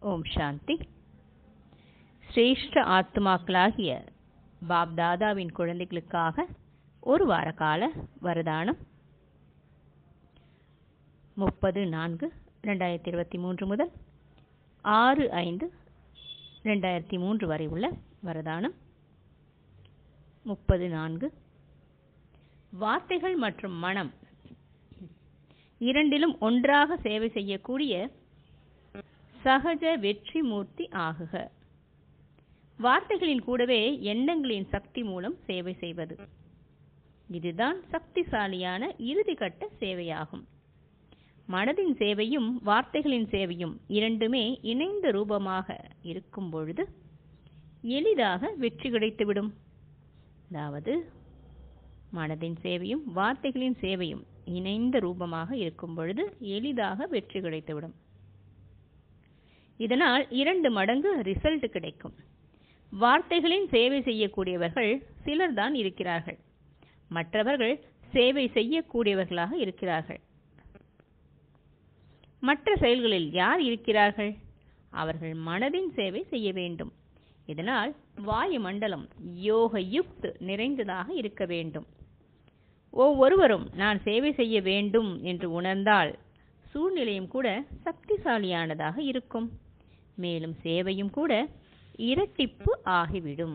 ஓம் சாந்தி சிரேஷ்ட ஆத்மாக்களாகிய பாப் தாதாவின் குழந்தைகளுக்காக ஒரு வார கால வரதானம் முப்பது நான்கு ரெண்டாயிரத்தி இருபத்தி மூன்று முதல் ஆறு ஐந்து ரெண்டாயிரத்தி மூன்று வரை உள்ள வரதானம் முப்பது நான்கு வார்த்தைகள் மற்றும் மனம் இரண்டிலும் ஒன்றாக சேவை செய்யக்கூடிய சகஜ வெற்றி மூர்த்தி ஆகுக வார்த்தைகளின் கூடவே எண்ணங்களின் சக்தி மூலம் சேவை செய்வது இதுதான் சக்திசாலியான இறுதிக்கட்ட சேவையாகும் மனதின் சேவையும் வார்த்தைகளின் சேவையும் இரண்டுமே இணைந்த ரூபமாக இருக்கும் பொழுது எளிதாக வெற்றி கிடைத்துவிடும் அதாவது மனதின் சேவையும் வார்த்தைகளின் சேவையும் இணைந்த ரூபமாக இருக்கும் பொழுது எளிதாக வெற்றி கிடைத்துவிடும் இதனால் இரண்டு மடங்கு ரிசல்ட் கிடைக்கும் வார்த்தைகளின் சேவை செய்யக்கூடியவர்கள் சிலர்தான் இருக்கிறார்கள் மற்றவர்கள் சேவை செய்யக்கூடியவர்களாக இருக்கிறார்கள் மற்ற செயல்களில் யார் இருக்கிறார்கள் அவர்கள் மனதின் சேவை செய்ய வேண்டும் இதனால் வாயு மண்டலம் யோக யுக்த் நிறைந்ததாக இருக்க வேண்டும் ஒவ்வொருவரும் நான் சேவை செய்ய வேண்டும் என்று உணர்ந்தால் சூழ்நிலையும் கூட சக்திசாலியானதாக இருக்கும் மேலும் சேவையும் கூட இரட்டிப்பு ஆகிவிடும்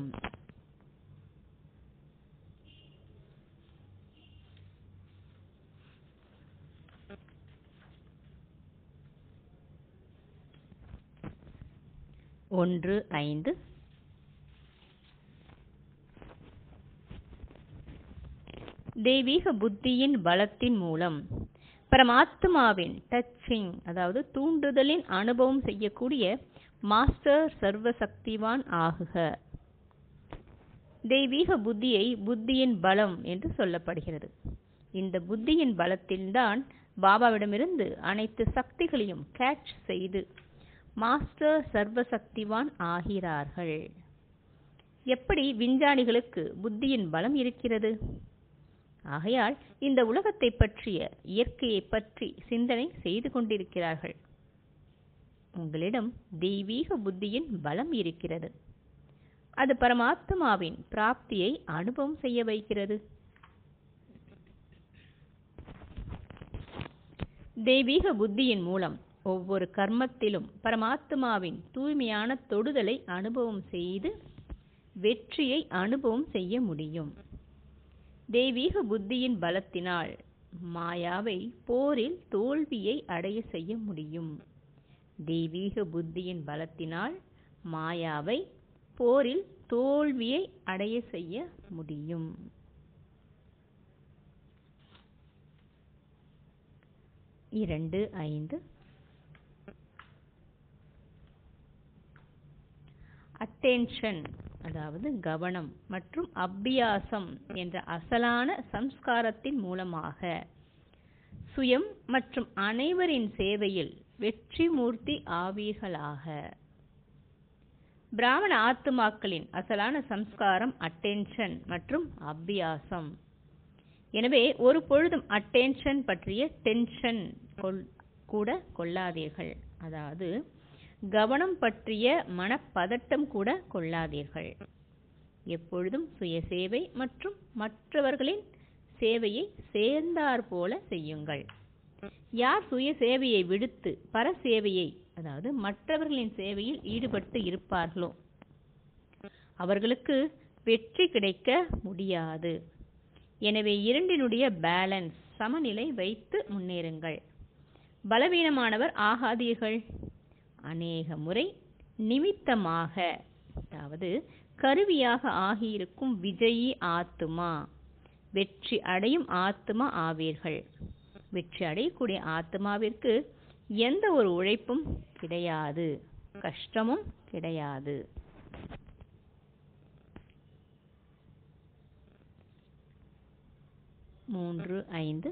ஒன்று ஐந்து தெய்வீக புத்தியின் பலத்தின் மூலம் பரமாத்மாவின் டச்சிங் அதாவது தூண்டுதலின் அனுபவம் செய்யக்கூடிய மாஸ்டர் சர்வசக்திவான் ஆகுக தெய்வீக புத்தியை புத்தியின் பலம் என்று சொல்லப்படுகிறது இந்த புத்தியின் பலத்தில்தான் பாபாவிடமிருந்து அனைத்து சக்திகளையும் கேட்ச் செய்து மாஸ்டர் சர்வசக்திவான் ஆகிறார்கள் எப்படி விஞ்ஞானிகளுக்கு புத்தியின் பலம் இருக்கிறது ஆகையால் இந்த உலகத்தை பற்றிய இயற்கையை பற்றி சிந்தனை செய்து கொண்டிருக்கிறார்கள் உங்களிடம் தெய்வீக புத்தியின் பலம் இருக்கிறது அது பரமாத்மாவின் பிராப்தியை அனுபவம் செய்ய வைக்கிறது தெய்வீக புத்தியின் மூலம் ஒவ்வொரு கர்மத்திலும் பரமாத்மாவின் தூய்மையான தொடுதலை அனுபவம் செய்து வெற்றியை அனுபவம் செய்ய முடியும் தெய்வீக புத்தியின் பலத்தினால் மாயாவை போரில் தோல்வியை அடைய செய்ய முடியும் தெய்வீக புத்தியின் பலத்தினால் மாயாவை போரில் தோல்வியை அடைய செய்ய முடியும் இரண்டு ஐந்து அட்டென்ஷன் அதாவது கவனம் மற்றும் அபியாசம் என்ற அசலான சம்ஸ்காரத்தின் மூலமாக சுயம் மற்றும் அனைவரின் சேவையில் வெற்றி மூர்த்தி ஆவீர்களாக பிராமண ஆத்துமாக்களின் அசலான சம்ஸ்காரம் அட்டென்ஷன் மற்றும் அபியாசம் எனவே ஒரு பொழுதும் அட்டென்ஷன் பற்றிய டென்ஷன் கூட கொள்ளாதீர்கள் அதாவது கவனம் பற்றிய மனப்பதட்டம் கூட கொள்ளாதீர்கள் எப்பொழுதும் சுய சேவை மற்றும் மற்றவர்களின் சேவையை சேர்ந்தார் போல செய்யுங்கள் யார் சுய சேவையை விடுத்து பர சேவையை அதாவது மற்றவர்களின் சேவையில் ஈடுபட்டு இருப்பார்களோ அவர்களுக்கு வெற்றி கிடைக்க முடியாது எனவே இரண்டினுடைய பேலன்ஸ் சமநிலை வைத்து முன்னேறுங்கள் பலவீனமானவர் ஆகாதீர்கள் அநேக முறை நிமித்தமாக அதாவது கருவியாக ஆகியிருக்கும் விஜயி ஆத்துமா வெற்றி அடையும் ஆத்மா ஆவீர்கள் வெற்றி அடையக்கூடிய ஆத்மாவிற்கு எந்த ஒரு உழைப்பும் கிடையாது கஷ்டமும் கிடையாது மூன்று ஐந்து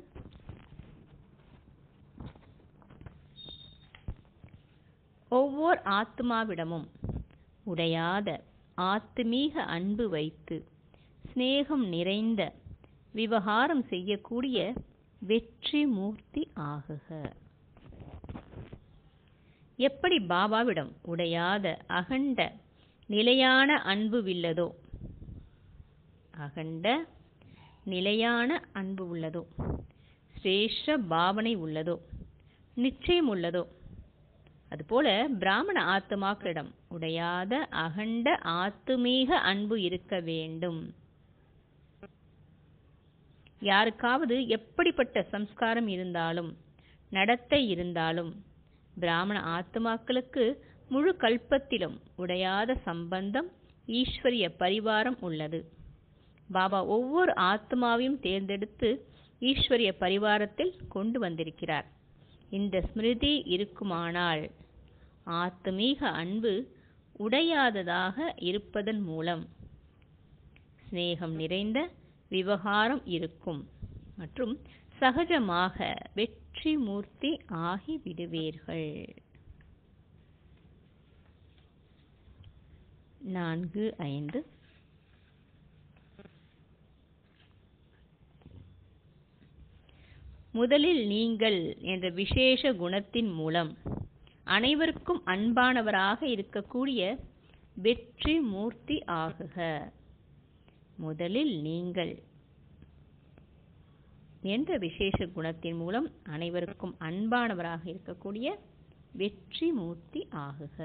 ஒவ்வொரு ஆத்மாவிடமும் உடையாத ஆத்மீக அன்பு வைத்து சிநேகம் நிறைந்த விவகாரம் செய்யக்கூடிய வெற்றி மூர்த்தி ஆகுக எப்படி பாபாவிடம் உடையாத அகண்ட நிலையான அன்பு உள்ளதோ அகண்ட நிலையான அன்பு உள்ளதோ சிரேஷ்ட பாவனை உள்ளதோ நிச்சயம் உள்ளதோ அதுபோல பிராமண ஆத்மாக்களிடம் உடையாத அகண்ட ஆத்துமீக அன்பு இருக்க வேண்டும் யாருக்காவது எப்படிப்பட்ட சம்ஸ்காரம் இருந்தாலும் நடத்தை இருந்தாலும் பிராமண ஆத்மாக்களுக்கு முழு கல்பத்திலும் உடையாத சம்பந்தம் ஈஸ்வரிய பரிவாரம் உள்ளது பாபா ஒவ்வொரு ஆத்மாவையும் தேர்ந்தெடுத்து ஈஸ்வரிய பரிவாரத்தில் கொண்டு வந்திருக்கிறார் இந்த ஸ்மிருதி இருக்குமானால் ஆத்மீக அன்பு உடையாததாக இருப்பதன் மூலம் சிநேகம் நிறைந்த விவகாரம் இருக்கும் மற்றும் சகஜமாக வெற்றி மூர்த்தி ஆகி விடுவீர்கள் நான்கு ஐந்து முதலில் நீங்கள் என்ற விசேஷ குணத்தின் மூலம் அனைவருக்கும் அன்பானவராக இருக்கக்கூடிய வெற்றி மூர்த்தி ஆகுக முதலில் நீங்கள் என்ற விசேஷ குணத்தின் மூலம் அனைவருக்கும் அன்பானவராக இருக்கக்கூடிய வெற்றி மூர்த்தி ஆகுக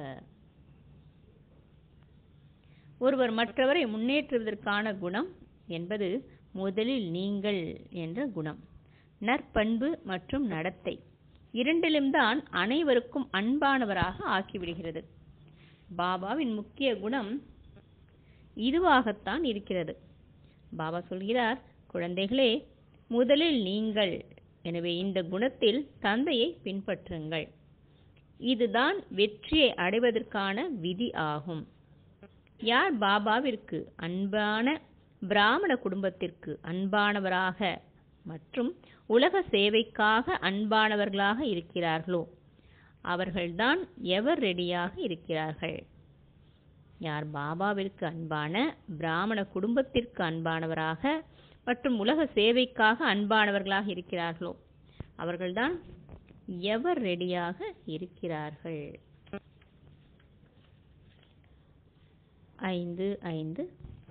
ஒருவர் மற்றவரை முன்னேற்றுவதற்கான குணம் என்பது முதலில் நீங்கள் என்ற குணம் நற்பண்பு மற்றும் நடத்தை இரண்டிலும்தான் அனைவருக்கும் அன்பானவராக ஆக்கிவிடுகிறது பாபாவின் முக்கிய குணம் இதுவாகத்தான் இருக்கிறது பாபா சொல்கிறார் குழந்தைகளே முதலில் நீங்கள் எனவே இந்த குணத்தில் தந்தையை பின்பற்றுங்கள் இதுதான் வெற்றியை அடைவதற்கான விதி ஆகும் யார் பாபாவிற்கு அன்பான பிராமண குடும்பத்திற்கு அன்பானவராக மற்றும் உலக சேவைக்காக அன்பானவர்களாக இருக்கிறார்களோ அவர்கள்தான் எவர் ரெடியாக இருக்கிறார்கள் யார் பாபாவிற்கு அன்பான பிராமண குடும்பத்திற்கு அன்பானவராக மற்றும் உலக சேவைக்காக அன்பானவர்களாக இருக்கிறார்களோ அவர்கள்தான் எவர் ரெடியாக இருக்கிறார்கள் ஐந்து ஐந்து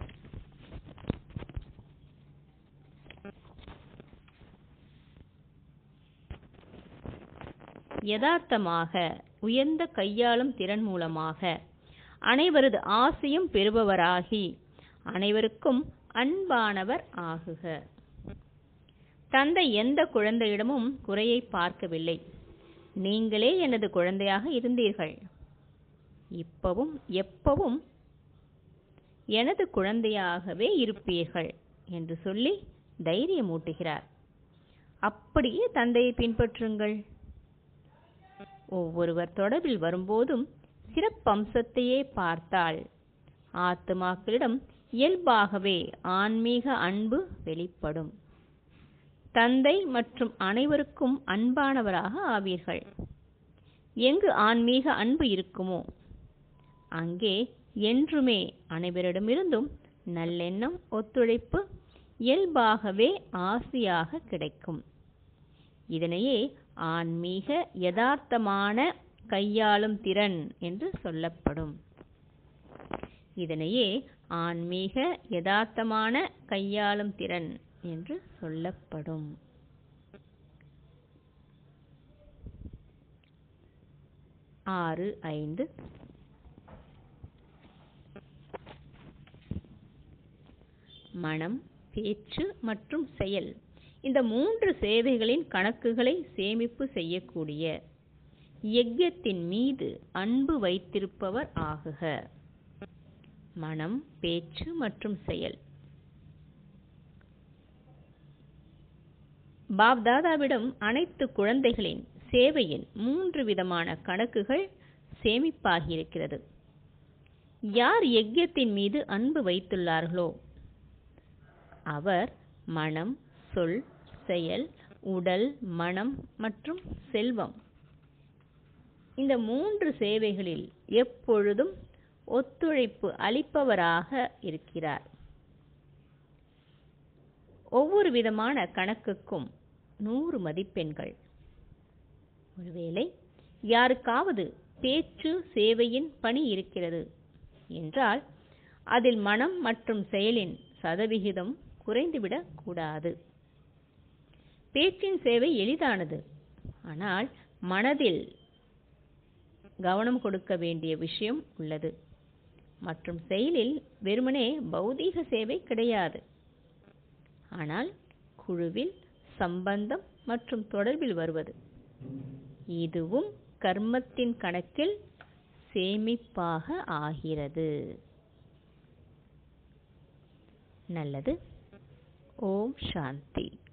யதார்த்தமாக உயர்ந்த கையாளும் திறன் மூலமாக அனைவரது ஆசையும் பெறுபவராகி அனைவருக்கும் அன்பானவர் ஆகுக தந்தை எந்த குழந்தையிடமும் குறையை பார்க்கவில்லை நீங்களே எனது குழந்தையாக இருந்தீர்கள் இப்பவும் எப்பவும் எனது குழந்தையாகவே இருப்பீர்கள் என்று சொல்லி தைரியமூட்டுகிறார் அப்படியே தந்தையை பின்பற்றுங்கள் ஒவ்வொருவர் தொடர்பில் வரும்போதும் சிறப்பம்சத்தையே பார்த்தால் ஆத்மாக்களிடம் இயல்பாகவே ஆன்மீக அன்பு வெளிப்படும் தந்தை மற்றும் அனைவருக்கும் அன்பானவராக ஆவீர்கள் எங்கு ஆன்மீக அன்பு இருக்குமோ அங்கே என்றுமே அனைவரிடமிருந்தும் நல்லெண்ணம் ஒத்துழைப்பு இயல்பாகவே ஆசையாக கிடைக்கும் இதனையே ஆன்மீக யதார்த்தமான கையாளும் திறன் என்று சொல்லப்படும் இதனையே ஆன்மீக யதார்த்தமான கையாளும் திறன் என்று சொல்லப்படும் ஆறு ஐந்து மனம் பேச்சு மற்றும் செயல் இந்த மூன்று சேவைகளின் கணக்குகளை சேமிப்பு செய்யக்கூடிய யஜ்யத்தின் மீது அன்பு வைத்திருப்பவர் ஆகுக மனம் பேச்சு மற்றும் செயல் பாப்தாதாவிடம் அனைத்து குழந்தைகளின் சேவையின் மூன்று விதமான கணக்குகள் சேமிப்பாகியிருக்கிறது யார் யஜ்யத்தின் மீது அன்பு வைத்துள்ளார்களோ அவர் மனம் சொல் செயல் உடல் மனம் மற்றும் செல்வம் இந்த மூன்று சேவைகளில் எப்பொழுதும் ஒத்துழைப்பு அளிப்பவராக இருக்கிறார் ஒவ்வொரு விதமான கணக்குக்கும் நூறு மதிப்பெண்கள் ஒருவேளை யாருக்காவது பேச்சு சேவையின் பணி இருக்கிறது என்றால் அதில் மனம் மற்றும் செயலின் சதவிகிதம் குறைந்துவிடக் கூடாது பேச்சின் சேவை எளிதானது ஆனால் மனதில் கவனம் கொடுக்க வேண்டிய விஷயம் உள்ளது மற்றும் செயலில் வெறுமனே பௌதீக சேவை கிடையாது ஆனால் குழுவில் சம்பந்தம் மற்றும் தொடர்பில் வருவது இதுவும் கர்மத்தின் கணக்கில் சேமிப்பாக ஆகிறது நல்லது ஓம் சாந்தி